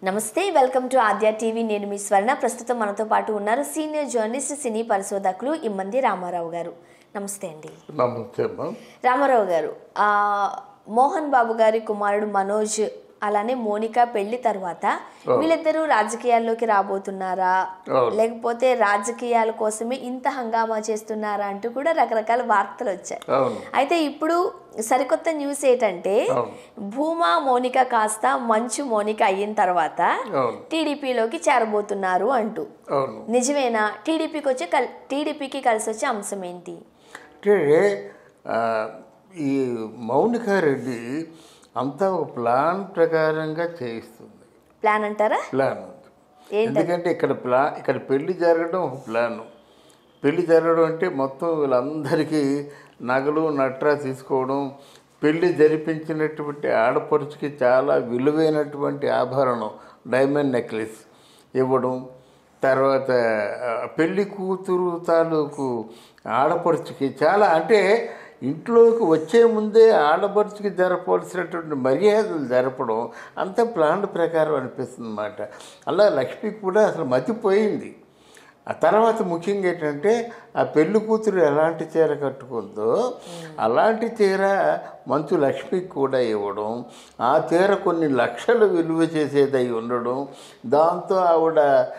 నమస్తే welcome to Aadya TV నేను మీ స్వర్ణ ప్రస్తుతం మనతో పాటు ఉన్నారు సీనియర్ జర్నలిస్ట్ సినీ పరిశోధకులు ఇమ్మంది రామారావు గారు నమస్తే అండి నమస్తే అమ్మా రామారావు గారు ఆ, మోహన్ బాబు గారి కుమారుడు మనోజ్ అలానే మోనిక పెళ్లి తర్వాత వీళ్ళిద్దరూ రాజకీయాల్లోకి రాబోతున్నారా అవును. లేకపోతే రాజకీయాల కోసమే ఇంత హంగామా చేస్తున్నారా అంటూ కూడా రకరకాల వార్తలు వచ్చాయి అవును అయితే ఇప్పుడు సరికొత్త న్యూస్ ఏంటంటే అవును. భూమా మోనిక కాస్త మంచు మోనిక అయిన తర్వాత అవును టీడీపీలోకి చేరబోతున్నారు అంటూ అవును నిజమేనా టీడీపీకి వచ్చే కల్ టీడీపీకి కలిసి వచ్చే అంశం ఏంటి అంటే ఆ, ఈ మౌనికారెడ్డి అంతా ఒక ప్లాన్ ప్రకారంగా చేయిస్తుంది ప్లాన్ అంటారా ప్లాన్ ఏంటి ఎందుకంటే ఇక్కడ ప్లా ఇక్కడ పెళ్లి జరగడం ఒక ప్లాన్ పెళ్లి జరగడం అంటే మొత్తం వీళ్ళందరికీ నగలు నట్రా తీసుకోవడం పెళ్లి జరిపించినటువంటి ఆడపడుచుకి చాలా విలువైనటువంటి ఆభరణం డైమండ్ నెక్లెస్ ఇవ్వడం తర్వాత ఆ, పెళ్లి కూతురు తాలూకు ఆడపడుచుకి చాలా అంటే ఇంట్లోకి వచ్చే ముందే ఆడపడుచుకి జరపవలసినటువంటి మర్యాదలు జరపడం అంత ప్లాన్ ప్రకారం అనిపిస్తుంది అన్నమాట అలా లక్ష్మి కూడా అసలు మతిపోయింది ఆ తర్వాత ముఖ్యంగా ఏంటంటే ఆ పెళ్లి కూతురు ఎలాంటి చీర కట్టుకుందో అలాంటి చీర మంచు లక్ష్మికి కూడా ఇవ్వడం ఆ చీర కొన్ని లక్షలు విలువ చేసేది అయి ఉండడం దాంతో ఆవిడ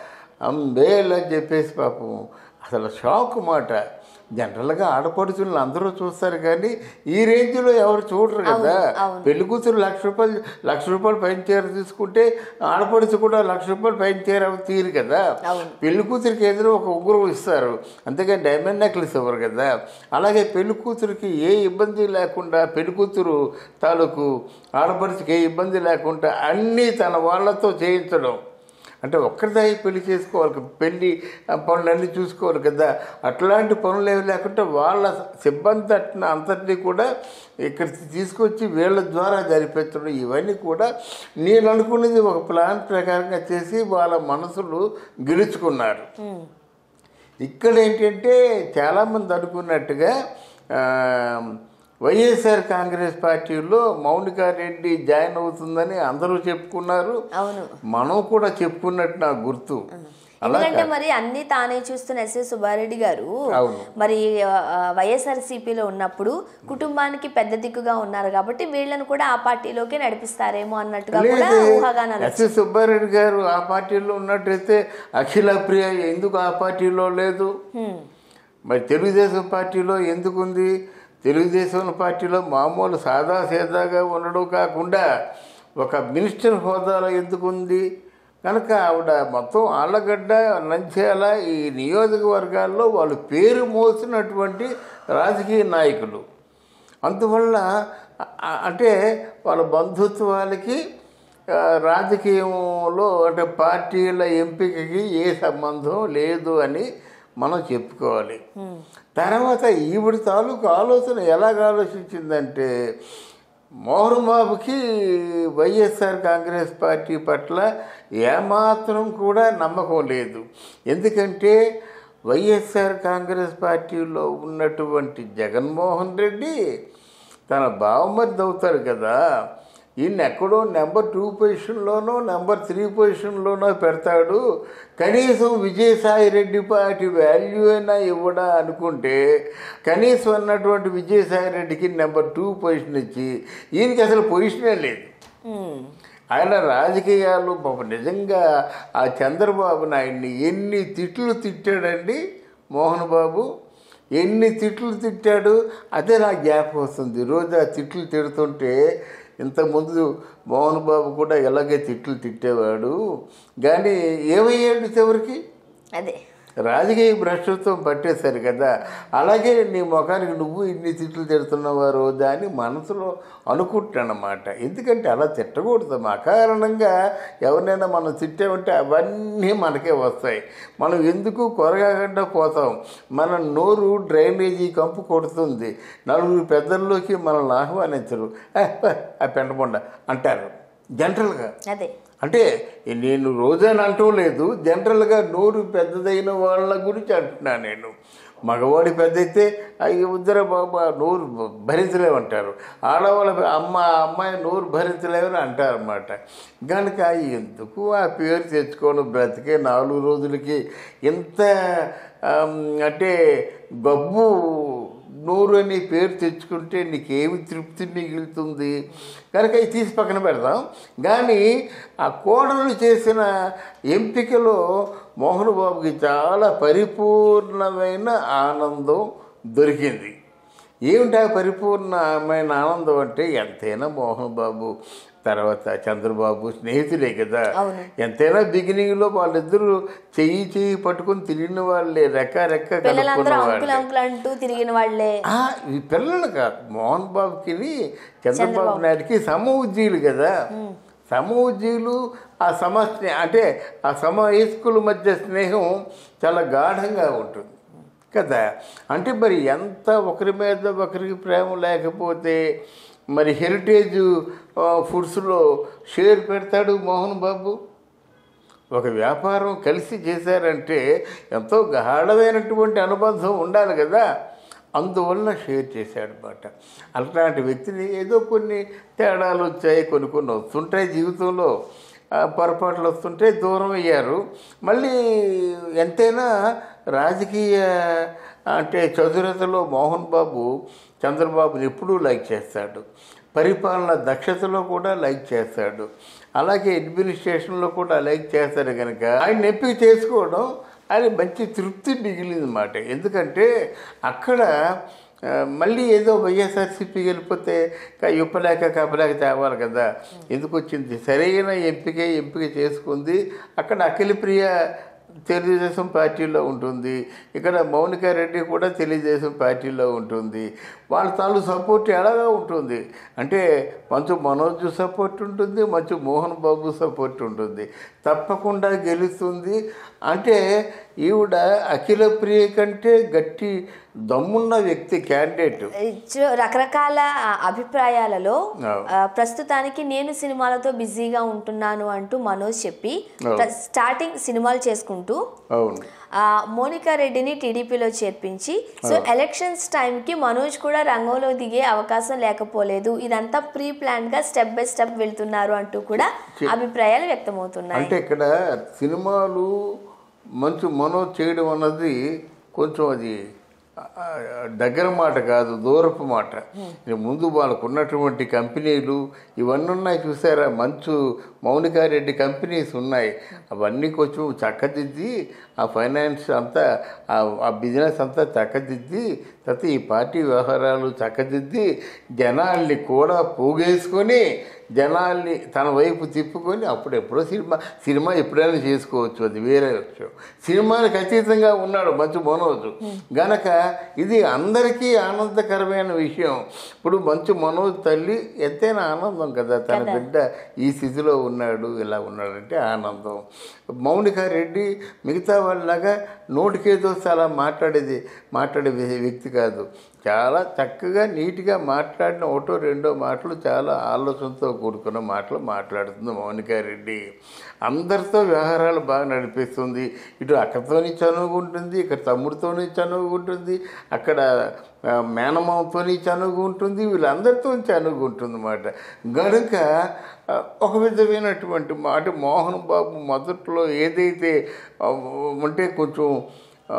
అంబేల్ అని చెప్పేసి పాపం అసలు షాక్ మాట జనరల్గా ఆడపడుచులను అందరూ చూస్తారు కానీ ఈ రేంజ్లో ఎవరు చూడరు కదా అవును. పెళ్లి కూతురు లక్ష రూపాయలు లక్ష రూపాయలు పైన చీర తీసుకుంటే ఆడపడుచు కూడా లక్ష రూపాయలు పైన చీర తీరు కదా అవును. పెళ్లి కూతురికి ఎదురు ఒక ఉంగరం ఇస్తారు అంతేగాని డైమండ్ నెక్లెస్ ఇవ్వరు కదా అలాగే పెళ్లి కూతురికి ఏ ఇబ్బంది లేకుండా పెళ్లి కూతురు తాలూకు ఆడపడుచుకి ఏ ఇబ్బంది లేకుండా అన్నీ తన వాళ్ళతో చేయించడం అంటే ఒక్కరిదాయి పెళ్లి చేసుకోవాలి కదా. పెళ్లి ఆ, పనులన్నీ చూసుకోవాలి కదా అట్లాంటి పనులు ఏమి లేకుండా వాళ్ళ సిబ్బంది అట్న అంతటినీ కూడా ఇక్కడ తీసుకొచ్చి వీళ్ళ ద్వారా జరిపించడం ఇవన్నీ కూడా నేను అనుకున్నది ఒక ప్లాన్ ప్రకారంగా చేసి వాళ్ళ మనసులు గెలుచుకున్నారు ఇక్కడ ఏంటంటే చాలామంది అనుకున్నట్టుగా ఆ, వైఎస్ఆర్ కాంగ్రెస్ పార్టీలో మౌనికారెడ్డి జాయిన్ అవుతుందని అందరూ చెప్పుకున్నారు అవును మనం కూడా చెప్పుకున్నట్టు నాకు గుర్తు అలా ఎందుకంటే మరి అన్ని తానే చూస్తున్న ఎస్ఎస్ సుబ్బారెడ్డి గారు అవును. మరి వైఎస్ఆర్ సిపిలో ఉన్నప్పుడు కుటుంబానికి పెద్ద దిక్కుగా ఉన్నారు కాబట్టి వీళ్ళను కూడా ఆ పార్టీలోకి నడిపిస్తారేమో అన్నట్టుగా కూడా లేదు ఊహాగానాలు ఎస్ఎస్ సుబ్బారెడ్డి గారు ఆ పార్టీలో ఉన్నట్టయితే అఖిల ప్రియ ఎందుకు ఆ పార్టీలో లేదు హ్మ్. మరి తెలుగుదేశం పార్టీలో ఎందుకు ఉంది తెలుగుదేశం పార్టీలో మామూలు సాదా సీదాగా ఉండడం కాకుండా ఒక మినిస్టర్ హోదాలో ఎందుకు ఉంది కనుక ఆవిడ మొత్తం ఆళ్ళగడ్డ నంద్యాల ఈ నియోజకవర్గాల్లో వాళ్ళు పేరు మోసినటువంటి రాజకీయ నాయకులు అందువల్ల ఆ- అంటే వాళ్ళ బంధుత్వాలకి ఆ, రాజకీయంలో అంటే పార్టీల ఎంపికకి ఏ సంబంధం లేదు అని మనం చెప్పుకోవాలి తర్వాత ఈవిడ తాలూకు ఆలోచన ఎలాగ ఆలోచించిందంటే మోహన్ బాబుకి వైఎస్ఆర్ కాంగ్రెస్ పార్టీ పట్ల ఏమాత్రం కూడా నమ్మకం లేదు ఎందుకంటే వైఎస్ఆర్ కాంగ్రెస్ పార్టీలో ఉన్నటువంటి జగన్మోహన్ రెడ్డి తన బావమరిది అవుతాడు కదా ఈయన ఎక్కడో నెంబర్ టూ పొజిషన్లోనో నెంబర్ త్రీ పొజిషన్లోనో పెడతాడు కనీసం విజయసాయి రెడ్డి పార్టీ వాల్యూ అయినా ఇవ్వడా అనుకుంటే కనీసం అన్నటువంటి విజయసాయి రెడ్డికి నెంబర్ టూ పొజిషన్ ఇచ్చి ఈయనకి అసలు పొజిషనే లేదు హ్మ్. ఆయన రాజకీయాలు పాప నిజంగా ఆ చంద్రబాబు నాయుడిని ఎన్ని తిట్లు తిట్టాడండి మోహన్ బాబు ఎన్ని తిట్లు తిట్టాడు అదే నాకు జ్ఞాపకం వస్తుంది రోజు ఆ తిట్లు తిడుతుంటే ఇంతకుముందు మోహన్ బాబు కూడా ఇలాగే తిట్లు తిట్టేవాడు కానీ ఏమయ్యాడు చివరికి అదే రాజకీయ భ్రష్టత్వం పట్టేశారు కదా అలాగే నీ ముఖానికి నువ్వు ఇన్ని తిట్లు తిడుతున్నావా రోజా అని మనసులో అనుకుంటానమాట ఎందుకంటే అలా తిట్టకూడదు అకారణంగా ఎవరినైనా మనం తిట్టామంటే అవన్నీ మనకే వస్తాయి మనం ఎందుకు కొరగాకుండా పోతాం మన నోరు డ్రైనేజీ కంపు కొడుతుంది నలుగురు పెద్దల్లోకి మనల్ని ఆహ్వానించరు "ఏ, ఏ, ఆ పెండబొండ అంటారు జనరల్గా అదే అంటే నేను రోజని అంటూ లేదు జనరల్గా నోరు పెద్దదైన వాళ్ళ గురించి అంటున్నా నేను మగవాడి పెద్ద అయితే అవి ఉద్దర బాబా నోరు భరించలేమంటారు ఆడవాళ్ళ అమ్మ అమ్మాయి నోరు భరించలేమని అంటారు అన్నమాట కనుక ఎందుకు ఆ పేరు తెచ్చుకోవడం బ్రతికే నాలుగు రోజులకి ఎంత ఆమ్, అంటే గబ్బు నోరు అనే పేరు తెచ్చుకుంటే నీకేమి తృప్తి మిగులుతుంది కనుక ఇది తీసి పక్కన పెడదాం కానీ ఆ కోడలు చేసిన ఎంపికలో మోహన్ బాబుకి చాలా పరిపూర్ణమైన ఆనందం దొరికింది ఏమిటా పరిపూర్ణమైన ఆనందం అంటే ఎంతైనా మోహన్ బాబు తర్వాత చంద్రబాబు స్నేహితులే కదా అవును. ఎంతైనా బిగినింగ్లో వాళ్ళిద్దరూ చెయ్యి చెయ్యి పట్టుకొని తిరిగిన వాళ్ళే రెక్క రెక్క పిల్లలందరూ కలుపుకున్న అంకుల్ వాళ్ళే అంకుల్ అంటూ తిరిగిన వాళ్ళే ఆ, ఈ పిల్లలు కాదు మోహన్ బాబుకి చంద్రబాబు నాయుడుకి సమఉజ్జీలు కదా సమఉజ్జీలు ఆ సమ స్నే- అంటే ఆ సమ వయస్కుల మధ్య స్నేహం చాలా గాఢంగా ఉంటుంది కదా అంటే మరి ఎంత ఒకరి మీద ఒకరికి ప్రేమ లేకపోతే మరి హెరిటేజ్ ఆ, ఫుడ్స్లో షేర్ పెడతాడు మోహన్ బాబు ఒక వ్యాపారం కలిసి చేశారంటే ఎంతో గాఢమైనటువంటి అనుబంధం ఉండాలి కదా అందువల్ల షేర్ చేశాడు అనమాట అలాంటి వ్యక్తిని ఏదో కొన్ని తేడాలు వచ్చాయి కొన్ని కొన్ని వస్తుంటాయి జీవితంలో ఆ, పొరపాట్లు వస్తుంటే దూరం అయ్యారు మళ్ళీ ఎంతైనా రాజకీయ అంటే చతురతలో మోహన్ బాబు చంద్రబాబుని ఎప్పుడూ లైక్ చేస్తాడు పరిపాలన దక్షతలో కూడా లైక్ చేస్తాడు అలాగే అడ్మినిస్ట్రేషన్లో కూడా లైక్ చేస్తాడు కనుక ఆయన ఎంపిక చేసుకోవడం ఆయన మంచి తృప్తి మిగిలింది మాట ఎందుకంటే అక్కడ ఆ, మళ్ళీ ఏదో వైఎస్ఆర్సీపీ వెళ్ళిపోతే కా- ఇప్పలేక కప్పలేక తేవాలి కదా ఎందుకు వచ్చింది సరైన ఎంపిక ఎంపిక చేసుకుంది అక్కడ అఖిలప్రియ తెలుగుదేశం పార్టీలో ఉంటుంది ఇక్కడ మౌనికా రెడ్డి కూడా తెలుగుదేశం పార్టీలో ఉంటుంది వాళ్ళ తాలూ సపోర్ట్ ఎలాగా ఉంటుంది అంటే మంచు మనోజ్ సపోర్ట్ ఉంటుంది మంచు మోహన్ బాబు సపోర్ట్ ఉంటుంది తప్పకుండా గెలుస్తుంది అంటే ఈవిడ అఖిల ప్రియ కంటే గట్టి దమ్మున్న వ్యక్తి క్యాండిడేట్ ఇచ్చు- రకరకాల ఆ, అభిప్రాయాలలో అవును. ఆ, ప్రస్తుతానికి నేను సినిమాలతో బిజీగా ఉంటున్నాను అంటూ మనోజ్ చెప్పి అవును. ప్ర- స్టార్టింగ్ సినిమాలు చేసుకుంటూ అవును ఆ, మోనికా రెడ్డిని టీడీపీలో చేర్పించి సో ఎలక్షన్స్ టైంకి మనోజ్ కూడా రంగంలో దిగే అవకాశం లేకపోలేదు ఇదంతా ప్రీ ప్లాన్ గా స్టెప్ బై స్టెప్ వెళ్తున్నారు అంటూ కూడా అభిప్రాయాలు వ్యక్తమవుతున్నాయి అంటే ఇక్కడ సినిమాలు మంచి మనోజ్ చేయడం అన్నది కొంచెం అది ఆ, దగ్గర మాట కాదు దూరపు మాట ఇక ముందు వాళ్ళకు ఉన్నటువంటి కంపెనీలు ఇవన్నీ ఉన్నాయి చూసారా మంచు మౌనికారెడ్డి కంపెనీస్ ఉన్నాయి అవన్నీ కొంచెం చక్కదిద్ది ఆ ఫైనాన్స్ అంతా ఆ- ఆ బిజినెస్ అంతా చక్కదిద్ది తర్వాత ఈ పార్టీ వ్యవహారాలు చక్కదిద్ది జనాల్ని కూడా పోగేసుకొని జనాల్ని తన వైపు తిప్పుకొని అప్పుడు ఎప్పుడో సినిమా సినిమా ఎప్పుడైనా చేసుకోవచ్చు అది వేరే విషయం సినిమానికి అతీతంగా ఉన్నాడు మంచు మనోజ్ గనక ఇది అందరికీ ఆనందకరమైన విషయం ఇప్పుడు మంచు మనోజ్ తల్లి ఎంతైనా ఆనందం కదా తన బిడ్డ ఈ స్థితిలో ఉన్నాడు ఇలా ఉన్నాడంటే ఆనందం మౌనిక రెడ్డి మిగతా వాళ్ళలాగా నోటికేదో చాలా మాట్లాడేది మాట్లాడే వ్య- వ్యక్తి కాదు చాలా చక్కగా నీట్గా మాట్లాడిన ఒకటో రెండో మాటలు చాలా ఆలోచనతో కూడుకున్న మాటలు మాట్లాడుతుంది మౌనికా రెడ్డి అందరితో వ్యవహారాలు బాగా నడిపిస్తుంది ఇటు అక్కతోని చనువుకుంటుంది ఇక్కడ తమ్ముడితోని చనువుకుంటుంది అక్కడ ఆ, మేనమామతోని చనువుకుంటుంది వీళ్ళందరితో చనువుకుంటుంది అన్నమాట కనుక ఆ, ఒక విధమైనటువంటి మాట మోహన్ బాబు మొదట్లో ఏదైతే ఆ, అంటే కొంచెం ఆ,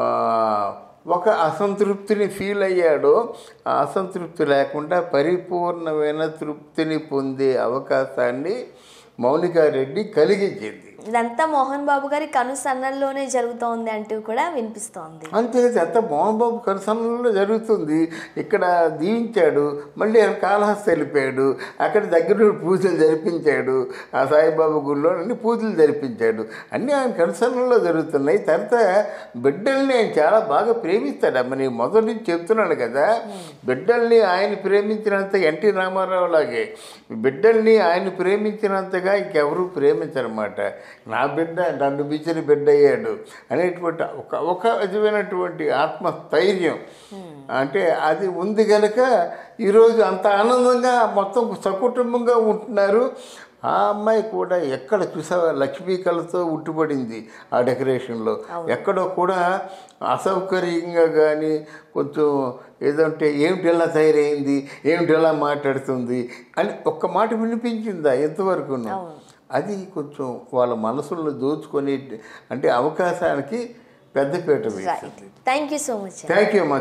ఒక అసంతృప్తిని ఫీల్ అయ్యాడో ఆ అసంతృప్తి లేకుండా పరిపూర్ణమైన తృప్తిని పొందే అవకాశాన్ని మౌనికారెడ్డి కలిగించింది ఇదంతా మోహన్ బాబు గారి కనుసన్నల్లోనే జరుగుతోంది అంటూ కూడా వినిపిస్తోంది అంతే అంత మోహన్ బాబు కనసనలో జరుగుతుంది ఇక్కడ దీవించాడు మళ్ళీ ఆయన కాళహస్తి వెళ్ళిపోయాడు అక్కడ దగ్గర పూజలు జరిపించాడు ఆ సాయిబాబా గుడిలో అన్ని పూజలు జరిపించాడు అన్నీ ఆయన కనసనలో జరుగుతున్నాయి తర్వాత బిడ్డల్ని ఆయన చాలా బాగా ప్రేమిస్తాడు అమ్మ నేను మొదటి నుంచి చెప్తున్నాను కదా బిడ్డల్ని ఆయన ప్రేమించినంత ఎన్టీ రామారావు లాగే బిడ్డల్ని ఆయన ప్రేమించినంతగా ఇంకెవరూ ప్రేమించరన్నమాట నా బిడ్డ నన్ను మించిన బిడ్డ అయ్యాడు అనేటువంటి ఒక ఒక విధమైనటువంటి ఆత్మస్థైర్యం అంటే అది ఉంది కనుక ఈరోజు అంత ఆనందంగా మొత్తం సకుటుంబంగా ఉంటున్నారు ఆ అమ్మాయి కూడా ఎక్కడ చూసావా లక్ష్మీ కళతో ఉట్టుపడింది ఆ డెకరేషన్లో ఎక్కడో కూడా అసౌకర్యంగా కానీ కొంచెం ఏదంటే ఏమిటి ఎలా తయారైంది ఏమిటి ఎలా మాట్లాడుతుంది అని ఒక్క మాట వినిపించిందా ఎంతవరకు అది కొంచెం వాళ్ళ మనసులను దోచుకొని అంటే అవకాశానికి పెద్దపీట వేసింది right thank you so much thank you అమ్మా